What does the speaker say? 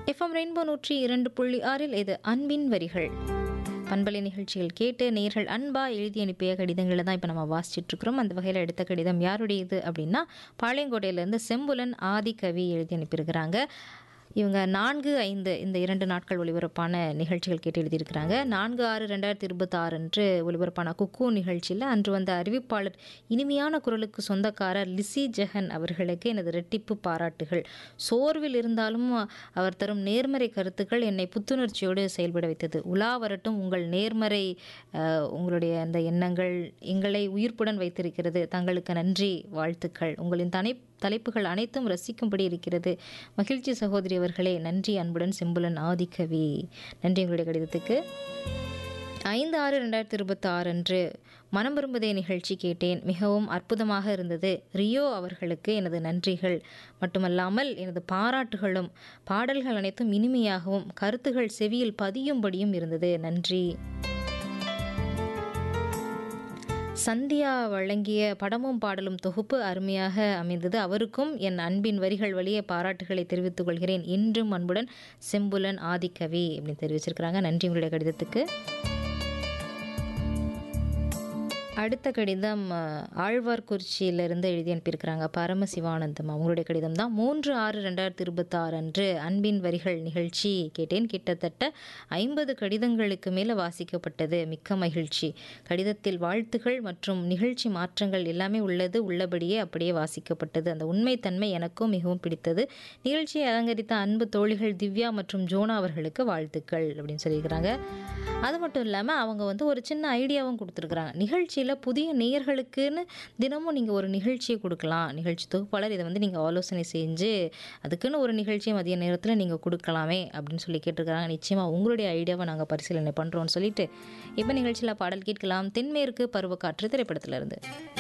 FM rainbow நூற்றி இரண்டு புள்ளி ஆறில் இது அன்பின் வரிகள் பண்பலை நிகழ்ச்சிகள் கேட்டு நேர்கள் அன்பா எழுதி அனுப்பிய கடிதங்களை தான் இப்போ நம்ம வாசிச்சுட்டு இருக்கிறோம் அந்த வகையில் எடுத்த கடிதம் யாருடையது அப்படின்னா பாளையங்கோட்டையிலேருந்து செம்புலன் ஆதிகவி எழுதி அனுப்பியிருக்கிறாங்க இவங்க நான்கு ஐந்து இந்த இரண்டு நாட்கள் ஒளிபரப்பான நிகழ்ச்சிகள் கேட்டு எழுதியிருக்கிறாங்க நான்கு ஆறு ரெண்டாயிரத்தி இருபத்தாறு அன்று ஒளிபரப்பான குக்கு நிகழ்ச்சியில் அன்று வந்த அறிவிப்பாளர் இனிமையான குரலுக்கு சொந்தக்காரர் லிசி ஜெகன் அவர்களுக்கு எனது ரெட்டிப்பு பாராட்டுகள் சோர்வில் இருந்தாலும் அவர் தரும் நேர்மறை கருத்துக்கள் என்னை புத்துணர்ச்சியோடு செயல்பட வைத்தது உலா வரட்டும் உங்கள் நேர்மறை அஹ், உங்களுடைய அந்த எண்ணங்கள் எங்களை உயிர்ப்புடன் வைத்திருக்கிறது தங்களுக்கு நன்றி வாழ்த்துக்கள் உங்களின் தனை தலைப்புகள் அனைத்தும் ரசிக்கும்படி இருக்கிறது மகிழ்ச்சி சகோதரி அவர்களே நன்றி அன்புடன் செம்புலன் ஆதிக்கவி நன்றி உங்களுடைய கடிதத்துக்கு ஐந்து ஆறு ரெண்டாயிரத்தி இருபத்தி ஆறு அன்று மனம் விரும்புதே நிகழ்ச்சி கேட்டேன் மிகவும் அற்புதமாக இருந்தது ரியோ அவர்களுக்கு எனது நன்றிகள் மட்டுமல்லாமல் எனது பாராட்டுகளும் பாடல்கள் அனைத்தும் இனிமையாகவும் கருத்துகள் செவியில் பதியும்படியும் இருந்தது நன்றி சந்தியா வழங்கிய படமும் பாடலும் தொகுப்பு அருமையாக அமைந்தது அவருக்கும் என் அன்பின் வரிகள் வழியே பாராட்டுகளை தெரிவித்துக் கொள்கிறேன் இன்றும் அன்புடன் செம்புலன் ஆதிக்கவி அப்படின்னு தெரிவிச்சிருக்கிறாங்க நன்றி உங்களுடைய கடிதத்துக்கு அடுத்த கடிதம் அஹ், ஆழ்வார்குறிச்சியிலிருந்து எழுதி அனுப்பியிருக்கிறாங்க பரமசிவானந்தம் அவங்களுடைய கடிதம் தான் மூன்று ஆறு ரெண்டாயிரத்தி இருபத்தாறு அன்று அன்பின் வரிகள் நிகழ்ச்சி கேட்டேன் கிட்டத்தட்ட ஐம்பது கடிதங்களுக்கு மேலே வாசிக்கப்பட்டது மிக்க மகிழ்ச்சி கடிதத்தில் வாழ்த்துகள் மற்றும் நிகழ்ச்சி மாற்றங்கள் எல்லாமே உள்ளது உள்ளபடியே அப்படியே வாசிக்கப்பட்டது அந்த உண்மைத்தன்மை எனக்கும் மிகவும் பிடித்தது நிகழ்ச்சியை அலங்கரித்த அன்பு தோழிகள் திவ்யா மற்றும் ஜோனா அவர்களுக்கு வாழ்த்துக்கள் அப்படின்னு சொல்லியிருக்கிறாங்க அது மட்டும் இல்லாமல் அவங்க வந்து ஒரு சின்ன ஐடியாவும் கொடுத்துருக்குறாங்க நிகழ்ச்சியில் புதிய நேயர்களுக்குன்னு தினமும் நீங்கள் ஒரு நிகழ்ச்சியை கொடுக்கலாம் நிகழ்ச்சி தொகுப்பாளர் இதை வந்து நீங்கள் ஆலோசனை செஞ்சு அதுக்குன்னு ஒரு நிகழ்ச்சியை மதிய நேரத்தில் நீங்கள் கொடுக்கலாமே அப்படின்னு சொல்லி கேட்டிருக்கிறாங்க நிச்சயமாக உங்களுடைய ஐடியாவை நாங்கள் பரிசீலனை பண்ணுறோம்னு சொல்லிட்டு இப்போ நிகழ்ச்சியில் பாடல் கேட்கலாம் தென்மேற்கு பருவக்காற்று திரைப்படத்திலிருந்து